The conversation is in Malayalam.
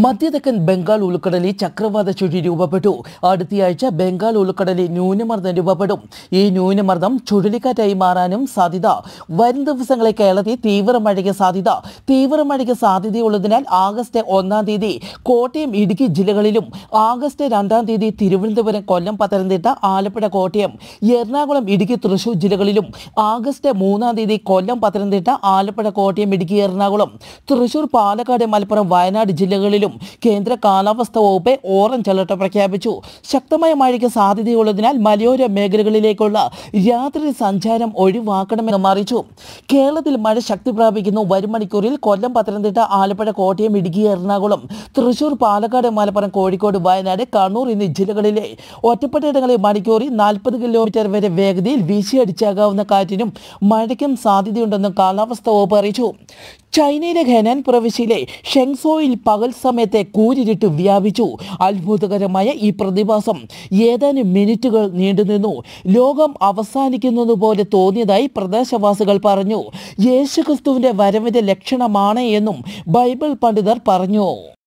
മധ്യതെക്കൻ ബംഗാൾ ഉൾക്കടലിൽ ചക്രവാത ചുഴി രൂപപ്പെട്ടു അടുത്തയാഴ്ച ബംഗാൾ ഉൾക്കടലിൽ ന്യൂനമർദ്ദം രൂപപ്പെടും ഈ ന്യൂനമർദ്ദം ചുഴലിക്കാറ്റായി മാറാനും സാധ്യത വരും ദിവസങ്ങളിൽ കേരളത്തിൽ തീവ്ര മഴയ്ക്ക് സാധ്യത തീവ്ര മഴയ്ക്ക് സാധ്യതയുള്ളതിനാൽ ആഗസ്റ്റ് ഒന്നാം തീയതി കോട്ടയം ഇടുക്കി ജില്ലകളിലും ആഗസ്റ്റ് രണ്ടാം തീയതി തിരുവനന്തപുരം കൊല്ലം പത്തനംതിട്ട ആലപ്പുഴ കോട്ടയം എറണാകുളം ഇടുക്കി തൃശൂർ ജില്ലകളിലും ആഗസ്റ്റ് മൂന്നാം തീയതി കൊല്ലം പത്തനംതിട്ട ആലപ്പുഴ കോട്ടയം ഇടുക്കി എറണാകുളം തൃശൂർ പാലക്കാട് മലപ്പുറം വയനാട് ജില്ലകളിലും കേന്ദ്ര കാലാവസ്ഥാ വകുപ്പ് ഓറഞ്ച് അലർട്ട് പ്രഖ്യാപിച്ചു ശക്തമായ മഴയ്ക്ക് സാധ്യതയുള്ളതിനാൽ മലയോര മേഖലകളിലേക്കുള്ള രാത്രി സഞ്ചാരം ഒഴിവാക്കണമെന്ന് അറിയിച്ചു കേരളത്തിൽ മഴ ശക്തി പ്രാപിക്കുന്നു വരും മണിക്കൂറിൽ കൊല്ലം പത്തനംതിട്ട ആലപ്പുഴ കോട്ടയം ഇടുക്കി എറണാകുളം തൃശൂർ പാലക്കാട് മലപ്പുറം കോഴിക്കോട് വയനാട് കണ്ണൂർ എന്നീ ജില്ലകളിലെ ഒറ്റപ്പെട്ടയിടങ്ങളിൽ മണിക്കൂറിൽ നാൽപ്പത് കിലോമീറ്റർ വരെ വേഗതയിൽ വീശിയടിച്ചാകാവുന്ന കാറ്റിനും മഴയ്ക്കും സാധ്യതയുണ്ടെന്നും കാലാവസ്ഥാ വകുപ്പ് അറിയിച്ചു ചൈനയിലെ ഹെനാൻ പ്രവിശ്യയിലെ ഷെങ്സോയിൽ പകൽ സമയത്തെ കൂരിരുട്ട് വ്യാപിച്ചു അത്ഭുതകരമായ ഈ പ്രതിഭാസം ഏതാനും മിനിറ്റുകൾ നീണ്ടുനിന്നു ലോകം അവസാനിക്കുന്നത് പോലെ തോന്നിയതായി പ്രദേശവാസികൾ പറഞ്ഞു യേശുക്രിസ്തുവിന്റെ വരവിന്റെ ലക്ഷണമാണ് എന്നും ബൈബിൾ പണ്ഡിതർ പറഞ്ഞു